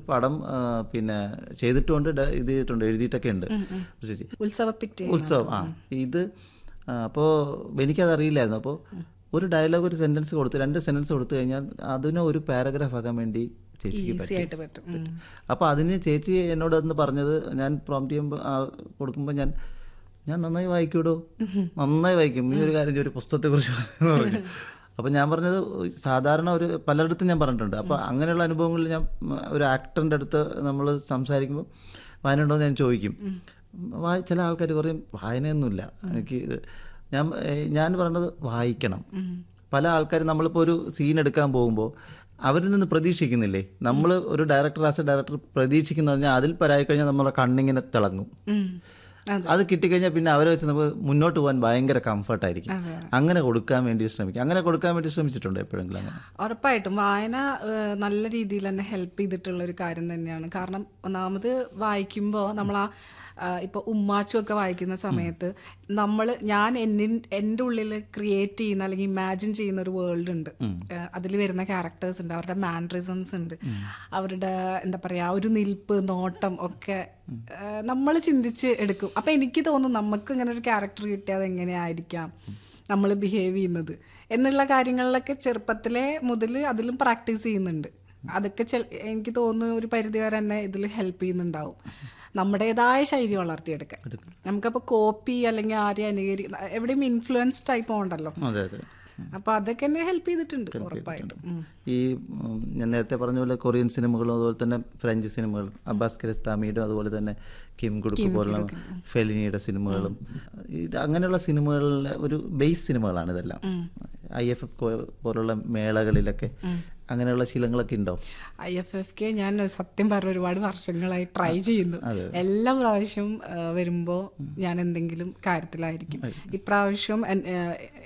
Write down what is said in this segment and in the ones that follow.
പടം ആ, പിന്നെ ചെയ്തിട്ടുണ്ട് ഡ- ഇത് ചെയ്തിട്ടുണ്ട് എഴുതിയിട്ടൊക്കെ ഉണ്ട് ചേച്ചി ഉത്സവ പിറ്റേ ഉത്സവം ആ ഇത് അപ്പോൾ എനിക്കത് അറിയില്ലായിരുന്നു അപ്പോൾ ഒരു ഡയലോഗ് ഒരു സെന്റൻസ് കൊടുത്ത് രണ്ട് സെന്റൻസ് കൊടുത്തു കഴിഞ്ഞാൽ അതിനെ ഒരു പാരഗ്രാഫ് ആക്കാൻ വേണ്ടി ചേച്ചിക്ക് ഈസി പറ്റും ആയിട്ട് പറ്റും ഉം. അപ്പോൾ അതിന് ചേച്ചി എന്നോട് എന്ന് പറഞ്ഞത് ഞാൻ പ്രോംപ്റ്റ് ചെയ്യുമ്പോൾ കൊടുക്കുമ്പോൾ ഞാൻ ഞാൻ നന്നായി വായിക്കൂടോ നന്നായി വായിക്കും ഈ ഒരു കാര്യം ചെയ്യ്, ഒരു പുസ്തകത്തെക്കുറിച്ച് പറയുന്നു പറഞ്ഞു അപ്പോൾ ഞാൻ പറഞ്ഞത് സാധാരണ ഒരു പലയിടത്തും ഞാൻ പറഞ്ഞിട്ടുണ്ട് അപ്പോൾ അങ്ങനെയുള്ള അനുഭവങ്ങളിൽ ഞാൻ ഉം, ഒരു ആക്ടറിൻ്റെ അടുത്ത് നമ്മൾ സംസാരിക്കുമ്പോൾ വായന ഉണ്ടോ എന്ന് ഞാൻ ചോദിക്കും വായ ചില ആൾക്കാർ പറയും വായനയൊന്നുമില്ല എനിക്ക് ഇത് ഞാൻ ഏഹ്, ഞാൻ പറഞ്ഞത് വായിക്കണം പല ആൾക്കാരും നമ്മളിപ്പോൾ ഒരു സീൻ എടുക്കാൻ പോകുമ്പോൾ അവരിൽ നിന്ന് പ്രതീക്ഷിക്കുന്നില്ലേ നമ്മൾ ഒരു ഡയറക്ടർ ആസ് എ ഡയറക്ടർ പ്രതീക്ഷിക്കുന്ന പറഞ്ഞാൽ അതിൽ പരായി കഴിഞ്ഞാൽ നമ്മളെ കണ്ണിങ്ങനെ തിളങ്ങും ഉം. അതെ അത് കിട്ടിക്കഴിഞ്ഞാൽ പിന്നെ അവരെ വെച്ച് നമുക്ക് മുന്നോട്ട് പോകാൻ ഭയങ്കര കംഫർട്ടായിരിക്കും അതെ. അങ്ങനെ കൊടുക്കാൻ വേണ്ടി ശ്രമിക്കും അങ്ങനെ കൊടുക്കാൻ വേണ്ടി ശ്രമിച്ചിട്ടുണ്ട് എപ്പോഴെങ്കിലും അങ്ങനെ ഉറപ്പായിട്ടും വായന ഏഹ്, നല്ല രീതിയിൽ തന്നെ ഹെൽപ്പ് ചെയ്തിട്ടുള്ള ഒരു കാര്യം തന്നെയാണ് കാരണം ഒന്നാമത് വായിക്കുമ്പോൾ നമ്മൾ ആ ഇപ്പോൾ ഉമ്മാച്ചു ഒക്കെ വായിക്കുന്ന സമയത്ത് നമ്മൾ ഞാൻ എന്നിൻ എൻ്റെ ഉള്ളിൽ ക്രിയേറ്റ് ചെയ്യുന്ന അല്ലെങ്കിൽ ഇമാജിൻ ചെയ്യുന്ന ഒരു വേൾഡ് ഉണ്ട് അതിൽ വരുന്ന ക്യാരക്ടേഴ്സ് ഉണ്ട് അവരുടെ മാൻട്രിസംസ് ഉണ്ട് അവരുടെ എന്താ പറയുക ഒരു നിൽപ്പ് നോട്ടം ഒക്കെ നമ്മൾ ചിന്തിച്ച് എടുക്കും അപ്പം എനിക്ക് തോന്നും നമുക്ക് ഇങ്ങനെ ഒരു ക്യാരക്ടർ കിട്ടിയത് എങ്ങനെയായിരിക്കാം നമ്മൾ ബിഹേവ് ചെയ്യുന്നത് എന്നുള്ള കാര്യങ്ങളിലൊക്കെ ചെറുപ്പത്തിലെ മുതൽ അതിലും പ്രാക്ടീസ് ചെയ്യുന്നുണ്ട് അതൊക്കെ ചെൽ എനിക്ക് തോന്നുന്നു ഒരു പരിധി വരെ തന്നെ ഇതിൽ ഹെൽപ്പ് ചെയ്യുന്നുണ്ടാവും നമ്മുടേതായ ശൈലി വളർത്തിയെടുക്കാൻ നമുക്കപ്പോൾ കോപ്പി അല്ലെങ്കിൽ ആരെയും അനുകരി എവിടെയും ഇൻഫ്ലുവൻസ് ടൈപ്പ് ഉണ്ടല്ലോ അതെ അതെ അപ്പോൾ അതൊക്കെ എന്നെ ഹെൽപ്പ് ചെയ്തിട്ടുണ്ട് ഉറപ്പായിട്ടും ഉം. ഈ ഉം, ഞാൻ നേരത്തെ പറഞ്ഞ പോലെ കൊറിയൻ സിനിമകളും അതുപോലെ തന്നെ ഫ്രഞ്ച് സിനിമകൾ അബ്ബാസ് കിരസ്താമിയുടെ അതുപോലെ തന്നെ കിം കുടുക്ക് പോലുള്ള ഫെലിനിയുടെ സിനിമകളും ഇത് അങ്ങനെയുള്ള സിനിമകളിലെ ഒരു ബേസ് സിനിമകളാണ് ഇതെല്ലാം ഐ എഫ് എഫ് പോലുള്ള മേളകളിലൊക്കെ അങ്ങനെയുള്ള ശീലങ്ങളൊക്കെ ഉണ്ടോ ഐ എഫ് എഫ് കെ ഞാൻ സത്യം പറഞ്ഞ ഒരുപാട് വർഷങ്ങളായി ട്രൈ ചെയ്യുന്നു എല്ലാ പ്രാവശ്യവും ആ, വരുമ്പോ ഞാൻ എന്തെങ്കിലും കാര്യത്തിലായിരിക്കും ഇപ്രാവശ്യം എൻ- ആ,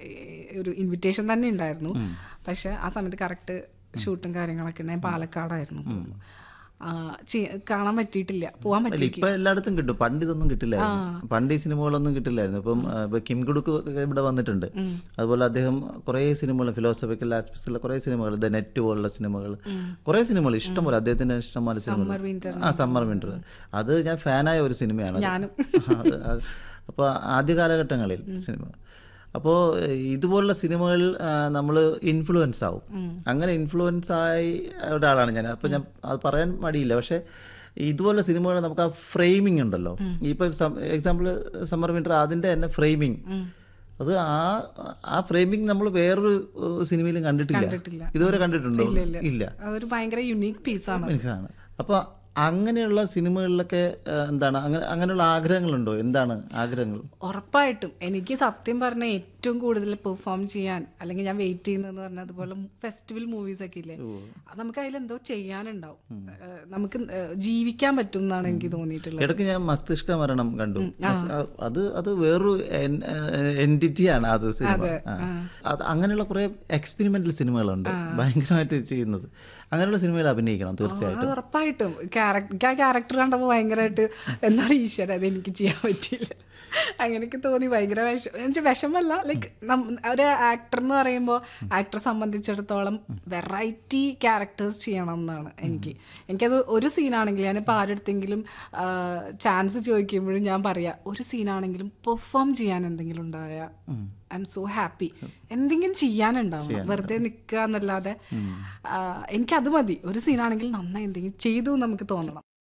ഒരു ഇൻവിറ്റേഷൻ തന്നെ ഉണ്ടായിരുന്നു പക്ഷെ ആ സമയത്ത് കറക്റ്റ് ഷൂട്ടും കാര്യങ്ങളൊക്കെ ഉണ്ട് ഞാൻ പാലക്കാടായിരുന്നു ആ, ചെ- കാണാൻ പറ്റിയിട്ടില്ല പോവാൻ അല്ല പറ്റി ഇപ്പൊ എല്ലായിടത്തും കിട്ടും പണ്ട് ഇതൊന്നും കിട്ടില്ലായിരുന്നു പണ്ട് ഈ സിനിമകളൊന്നും കിട്ടില്ലായിരുന്നു ഇപ്പം ആ, ഇപ്പൊ കിം കുടുക്ക് ഒക്കെ ഇവിടെ വന്നിട്ടുണ്ട് അതുപോലെ അദ്ദേഹം കുറേ സിനിമകൾ ഫിലോസഫിക്കൽ ആസ്പെക്ട്സിലുള്ള കുറേ സിനിമകൾ ദ നെറ്റ് പോലുള്ള സിനിമകൾ കുറേ സിനിമകൾ ഇഷ്ടംപോലെ അദ്ദേഹത്തിന്റെ ഇഷ്ടംപോലെ സിനിമകൾ winter ആ സമ്മർ വിന്റർ അത് ഞാൻ ഫാനായ ഒരു സിനിമയാണ് അത്. ഞാനും. അത് അത് അപ്പോൾ ആദ്യ കാലഘട്ടങ്ങളിൽ സിനിമ അപ്പോൾ ഇതുപോലുള്ള സിനിമകളിൽ നമ്മൾ ഇൻഫ്ലുവൻസ് ആവും അങ്ങനെ ഇൻഫ്ലുവൻസ് ആയി ഒരാളാണ് ഞാൻ അപ്പോൾ ഞാൻ അത് പറയാൻ മടിയില്ല പക്ഷേ ഇതുപോലുള്ള സിനിമകൾ നമുക്ക് ആ ഫ്രെയിമിംഗ് ഉണ്ടല്ലോ ഇപ്പോൾ എക്സാമ്പിൾ സമ്മർ വിന്റർ അതിൻ്റെ തന്നെ ഫ്രെയിമിംഗ് അത് ആ ആ ഫ്രെയിമിംഗ് നമ്മൾ വേറൊരു ഏഹ്, സിനിമയിലും കണ്ടിട്ടില്ല കണ്ടിട്ടില്ല. ഇതുവരെ കണ്ടിട്ടുണ്ടോ ഇല്ല അതൊരു ഭയങ്കര യുണീക്ക് പീസാണ് മനസ്സിലാണ് അപ്പോൾ അങ്ങനെയുള്ള സിനിമകളിലൊക്കെ ഏഹ്, എന്താണ് അങ്ങനെ അങ്ങനെയുള്ള ആഗ്രഹങ്ങളുണ്ടോ എന്താണ് ആഗ്രഹങ്ങൾ ഉറപ്പായിട്ടും എനിക്ക് സത്യം പറഞ്ഞ ഏറ്റവും കൂടുതൽ പെർഫോം ചെയ്യാൻ അല്ലെങ്കിൽ ഞാൻ വെയിറ്റ് ചെയ്യുന്നതെന്ന് പറഞ്ഞാൽ അതുപോലെ ഫെസ്റ്റിവൽ മൂവീസ് ഒക്കെ ഇല്ലേ അത് നമുക്ക് അതിലെന്തോ ചെയ്യാനുണ്ടാവും ഏഹ് നമുക്ക് ഏഹ് ജീവിക്കാൻ പറ്റും എന്നാണ് എനിക്ക് തോന്നിയിട്ടുള്ളത് ഇടയ്ക്ക് ഞാൻ മസ്തിഷ്ക മരണം കണ്ടു മസ്- ആ, അത് അത് വേറൊരു എൻറ്റിറ്റിയാണ് അത് സിനിമ ആ. അത് അങ്ങനെയുള്ള കുറെ എക്സ്പെരിമെന്റൽ സിനിമകളുണ്ട് ഭയങ്കരമായിട്ട് ചെയ്യുന്നത് അങ്ങനെയുള്ള സിനിമയിൽ അഭിനയിക്കണം തീർച്ചയായിട്ടും അത് ഉറപ്പായിട്ടും ക്യാരക്ടർ ആ ക്യാരക്ടർ കണ്ടപ്പോൾ ഭയങ്കരമായിട്ട് എന്താ പറയുക ഈശ്വര അത് എനിക്ക് ചെയ്യാൻ പറ്റിയില്ല അങ്ങനെയൊക്കെ തോന്നി ഭയങ്കര വിഷം എന്നുവെച്ചാൽ വിഷമല്ല ലൈക്ക് ഒരു ആക്ടർ എന്ന് പറയുമ്പോൾ ആക്ടറെ സംബന്ധിച്ചിടത്തോളം വെറൈറ്റി ക്യാരക്ടേഴ്സ് ചെയ്യണം എന്നാണ് എനിക്ക് എനിക്കത് ഒരു സീനാണെങ്കിലും ഞാനിപ്പോൾ ആരെടുത്തെങ്കിലും ചാൻസ് ചോദിക്കുമ്പോഴും ഞാൻ പറയാം ഒരു സീനാണെങ്കിലും പെർഫോം ചെയ്യാൻ എന്തെങ്കിലും ഉണ്ടായ ഐ എം സോ ഹാപ്പി എന്തെങ്കിലും ചെയ്യാനുണ്ടാവണം വെറുതെ നിൽക്കുക എന്നല്ലാതെ ആ, എനിക്കത് മതി ഒരു സീനാണെങ്കിൽ നന്നായി എന്തെങ്കിലും ചെയ്തു എന്ന് നമുക്ക് തോന്നണം